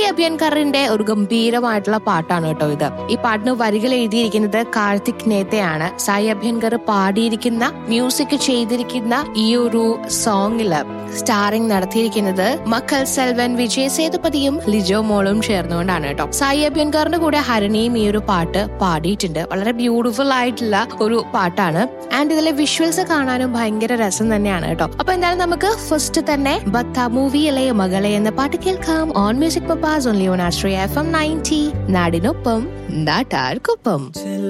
സായി അഭ്യൻകറിന്റെ ഒരു ഗംഭീരമായിട്ടുള്ള പാട്ടാണ് കേട്ടോ ഇത് ഈ പാട്ടിന് വരികൾ എഴുതിയിരിക്കുന്നത് കാർത്തിക് നേത്തയാണ് സായി അഭ്യൻകർ പാടിയിരിക്കുന്ന മ്യൂസിക് ചെയ്തിരിക്കുന്ന ഈ ഒരു സോങ്ങില് സ്റ്റാറിംഗ് നടത്തിയിരിക്കുന്നത് മക്കൾ സെൽവൻ വിജയ് സേതുപതിയും ലിജോ മോളും ചേർന്നുകൊണ്ടാണ് കേട്ടോ സായി അഭ്യൻകറിന്റെ കൂടെ ഹരണിയും ഈ ഒരു പാട്ട് പാടിയിട്ടുണ്ട് വളരെ ബ്യൂട്ടിഫുൾ ആയിട്ടുള്ള ഒരു പാട്ടാണ് ആൻഡ് ഇതിലെ വിഷ്വൽസ് കാണാനും ഭയങ്കര രസം തന്നെയാണ് കേട്ടോ അപ്പൊ എന്തായാലും നമുക്ക് ഫസ്റ്റ് തന്നെ ബത്ത മൂവിയിലെ മകളെ എന്ന പാട്ട് കേൾക്കാം ഓൺ മ്യൂസിക് പപ്പാസ് only on Ashraya F M ninety നാടിനൊപ്പം നാട്ടാർക്കൊപ്പം